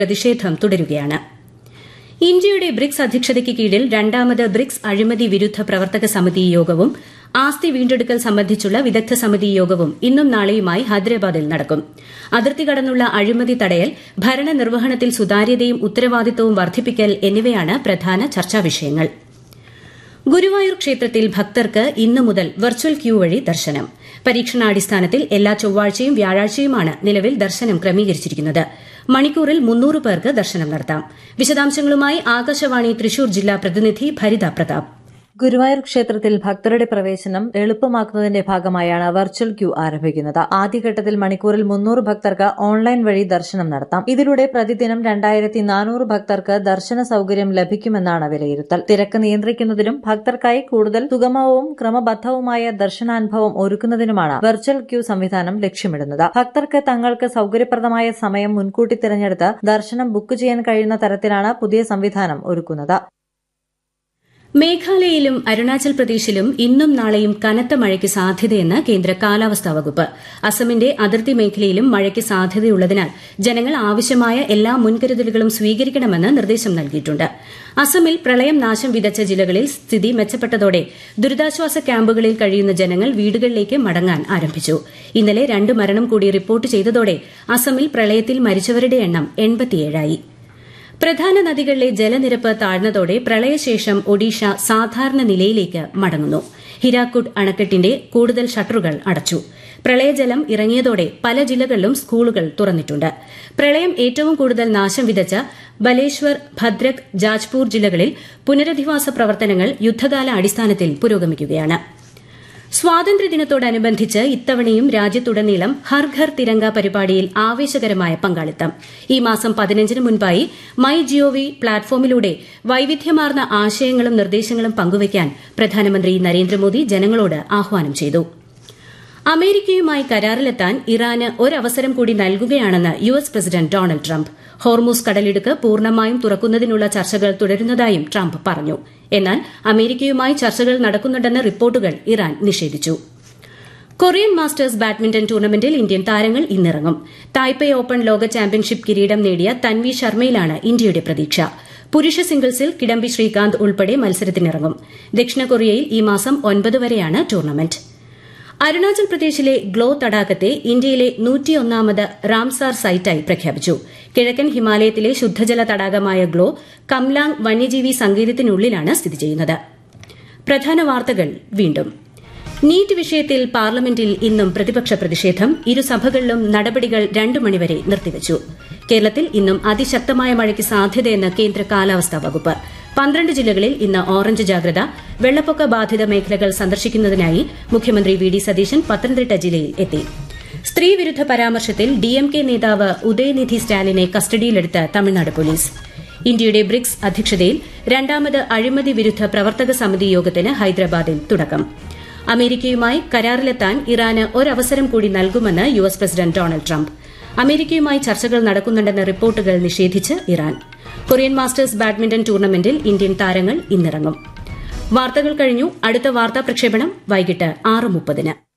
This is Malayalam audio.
പ്രതിഷേധം തുടരുകയാണ് ഇന്ത്യയുടെ ബ്രിക്സ് അധ്യക്ഷതയ്ക്ക് കീഴിൽ രണ്ടാമത് ബ്രിക്സ് അഴിമതി വിരുദ്ധ പ്രവർത്തക സമിതി യോഗവും ആസ്തി വീണ്ടെടുക്കൽ സംബന്ധിച്ചുള്ള വിദഗ്ധ സമിതി യോഗവും ഇന്നും നാളെയുമായി ഹൈദരാബാദിൽ നടക്കും അതിർത്തി കടന്നുള്ള അഴിമതി തടയൽ ഭരണനിർവഹണത്തിൽ സുതാര്യതയും ഉത്തരവാദിത്തവും വർദ്ധിപ്പിക്കൽ എന്നിവയാണ് പ്രധാന ചർച്ചാ വിഷയങ്ങൾ ഗുരുവായൂർ ക്ഷേത്രത്തിൽ ഭക്തർക്ക് ഇന്നു മുതൽ വെർച്വൽ ക്യൂ വഴി ദർശനം പരീക്ഷണാടിസ്ഥാനത്തിൽ എല്ലാ ചൊവ്വാഴ്ചയും വ്യാഴാഴ്ചയുമാണ് നിലവിൽ ദർശനം ക്രമീകരിച്ചിരിക്കുന്നത് മണിക്കൂറിൽ മുന്നൂറ് പേർക്ക് ദർശനം നടത്താം വിശദാംശങ്ങളുമായി ആകാശവാണി തൃശൂർ ജില്ലാ പ്രതിനിധി ഭരിത പ്രതാപ് ഗുരുവായൂർ ക്ഷേത്രത്തിൽ ഭക്തരുടെ പ്രവേശനം എളുപ്പമാക്കുന്നതിന്റെ ഭാഗമായാണ് വെർച്വൽ ക്യൂ ആരംഭിക്കുന്നത് ആദ്യഘട്ടത്തിൽ മണിക്കൂറിൽ മുന്നൂറ് ഭക്തർക്ക് ഓൺലൈൻ വഴി ദർശനം നടത്താം ഇതിലൂടെ പ്രതിദിനം രണ്ടായിരത്തി നാനൂറ് ഭക്തർക്ക് ദർശന സൌകര്യം ലഭിക്കുമെന്നാണ് വിലയിരുത്തൽ തിരക്ക് നിയന്ത്രിക്കുന്നതിനും ഭക്തർക്കായി കൂടുതൽ സുഗമവും ക്രമബദ്ധവുമായ ദർശനാനുഭവം ഒരുക്കുന്നതിനുമാണ് വെർച്വൽ ക്യൂ സംവിധാനം ലക്ഷ്യമിടുന്നത് ഭക്തർക്ക് തങ്ങൾക്ക് സൌകര്യപ്രദമായ സമയം മുൻകൂട്ടി തിരഞ്ഞെടുത്ത് ദർശനം ബുക്ക് ചെയ്യാൻ കഴിയുന്ന തരത്തിലാണ് പുതിയ സംവിധാനം ഒരുക്കുന്നത് മേഘാലയയിലും അരുണാചൽ പ്രദേശിലും ഇന്നും നാളെയും കനത്ത മഴയ്ക്ക് സാധ്യതയെന്ന് കേന്ദ്ര കാലാവസ്ഥാ വകുപ്പ് അസമിന്റെ അതിർത്തി മേഖലയിലും മഴയ്ക്ക് സാധ്യതയുള്ളതിനാൽ ജനങ്ങൾ ആവശ്യമായ എല്ലാ മുൻകരുതലുകളും സ്വീകരിക്കണമെന്ന് നിർദ്ദേശം നൽകിയിട്ടുണ്ട് അസമിൽ പ്രളയം നാശം വിതച്ച ജില്ലകളിൽ സ്ഥിതി മെച്ചപ്പെട്ടതോടെ ദുരിതാശ്വാസ ക്യാമ്പുകളിൽ കഴിയുന്ന ജനങ്ങൾ വീടുകളിലേക്ക് മടങ്ങാൻ ആരംഭിച്ചു ഇന്നലെ രണ്ട് മരണം കൂടി റിപ്പോർട്ട് ചെയ്തതോടെ അസമിൽ പ്രളയത്തിൽ മരിച്ചവരുടെ എണ്ണം എൺപത്തിയേഴായി പ്രധാന നദികളിലെ ജലനിരപ്പ് താഴ്ന്നതോടെ പ്രളയശേഷം ഒഡീഷ സാധാരണ നിലയിലേക്ക് മടങ്ങുന്നു ഹിരാക്കുഡ് അണക്കെട്ടിന്റെ കൂടുതൽ ഷട്ടറുകൾ അടച്ചു പ്രളയജലം ഇറങ്ങിയതോടെ പല ജില്ലകളിലും സ്കൂളുകൾ തുറന്നിട്ടുണ്ട് പ്രളയം ഏറ്റവും കൂടുതൽ നാശം വിതച്ച ബലേശ്വർ ഭദ്രക് ജാജ്പൂർ ജില്ലകളിൽ പുനരധിവാസ പ്രവർത്തനങ്ങൾ യുദ്ധകാല അടിസ്ഥാനത്തിൽ പുരോഗമിക്കുകയാണ് സ്വാതന്ത്ര്യദിനത്തോടനുബന്ധിച്ച് ഇത്തവണയും രാജ്യത്തുടനീളം ഹർ ഘർ തിരങ്ക പരിപാടിയിൽ ആവേശകരമായ പങ്കാളിത്തം ഈ മാസം പതിനഞ്ചിന് മുൻപായി മൈ ജിഒവി പ്ലാറ്റ്ഫോമിലൂടെ വൈവിധ്യമാർന്ന ആശയങ്ങളും നിർദ്ദേശങ്ങളും പങ്കുവയ്ക്കാൻ പ്രധാനമന്ത്രി നരേന്ദ്രമോദി ജനങ്ങളോട് ആഹ്വാനം ചെയ്തു അമേരിക്കയുമായി കരാറിലെത്താൻ ഇറാന് ഒരവസരം കൂടി നൽകുകയാണെന്ന് U S president Donald Trump Hormuz കടലിടുക്ക് പൂർണ്ണമായും തുറക്കുന്നതിനുള്ള ചർച്ചകൾ തുടരുന്നതായും ട്രംപ് പറഞ്ഞു എന്നാൽ അമേരിക്കയുമായി ചർച്ചകൾ നടക്കുന്നുണ്ടെന്ന റിപ്പോർട്ടുകൾ ഇറാൻ നിഷേധിച്ചു കൊറിയൻ മാസ്റ്റേഴ്സ് ബാഡ്മിന്റൺ ടൂർണമെന്റിൽ ഇന്ത്യൻ താരങ്ങൾ ഇന്നിറങ്ങും തായ്പേ ഓപ്പൺ ലോക ചാമ്പ്യൻഷിപ്പ് കിരീടം നേടിയ തൻവി ശർമ്മയിലാണ് ഇന്ത്യയുടെ പ്രതീക്ഷ പുരുഷ സിംഗിൾസിൽ കിഡംബി ശ്രീകാന്ത് ഉൾപ്പെടെ മത്സരത്തിനിറങ്ങും ദക്ഷിണ കൊറിയയിൽ ഈ മാസം ഒൻപത് വരെയാണ് ടൂർണമെന്റ് അരുണാചൽ പ്രദേശിലെ ഗ്ലോ തടാകത്തെ ഇന്ത്യയിലെ നൂറ്റിയൊന്നാമത് റാംസാർ സൈറ്റായി പ്രഖ്യാപിച്ചു കിഴക്കൻ ഹിമാലയത്തിലെ ശുദ്ധജല തടാകമായ ഗ്ലോ കംലാങ് വന്യജീവി സങ്കേതത്തിനുള്ളിലാണ് സ്ഥിതി ചെയ്യുന്നത് പ്രധാന വാർത്തകൾ വീണ്ടും നീറ്റ് വിഷയത്തിൽ പാർലമെന്റിൽ ഇന്നും പ്രതിപക്ഷ പ്രതിഷേധം ഇരുസഭകളിലും നടപടികൾ രണ്ടു മണിവരെ നിർത്തിവച്ചു കേരളത്തിൽ ഇന്നും അതിശക്തമായ മഴയ്ക്ക് സാധ്യതയെന്ന് കേന്ദ്ര കാലാവസ്ഥാ വകുപ്പ് പന്ത്രണ്ട് ജില്ലകളിൽ ഇന്ന് ഓറഞ്ച് ജാഗ്രത വെള്ളപ്പൊക്ക ബാധിത മേഖലകൾ സന്ദർശിക്കുന്നതിനായി മുഖ്യമന്ത്രി വി ഡി സതീശൻ പത്തനംതിട്ട ജില്ലയിൽ എത്തി സ്ത്രീവിരുദ്ധ പരാമർശത്തിൽ ഡിഎംകെ നേതാവ് ഉദയനിധി സ്റ്റാലിനെ കസ്റ്റഡിയിലെടുത്ത് തമിഴ്നാട് പോലീസ് ഇന്ത്യയുടെ ബ്രിക്സ് അധ്യക്ഷതയിൽ രണ്ടാമത് അഴിമതി വിരുദ്ധ പ്രവർത്തക സമിതി യോഗത്തിന് ഹൈദരാബാദിൽ തുടക്കം അമേരിക്കയുമായി കരാറിലെത്താൻ ഇറാന് ഒരവസരം കൂടി നൽകുമെന്ന് U S president Donald Trump അമേരിക്കയുമായി ചർച്ചകൾ നടക്കുന്നുണ്ടെന്ന റിപ്പോർട്ടുകൾ നിഷേധിച്ച് ഇറാൻ കൊറിയൻ മാസ്റ്റേഴ്സ് ബാഡ്മിന്റൺ ടൂർണമെന്റിൽ ഇന്ത്യൻ താരങ്ങൾ ഇന്നിറങ്ങും വാർത്തകൾ കഴിഞ്ഞു അടുത്ത വാർത്താ പ്രക്ഷേപണം വൈകിട്ട് ആറ് മുപ്പതിന്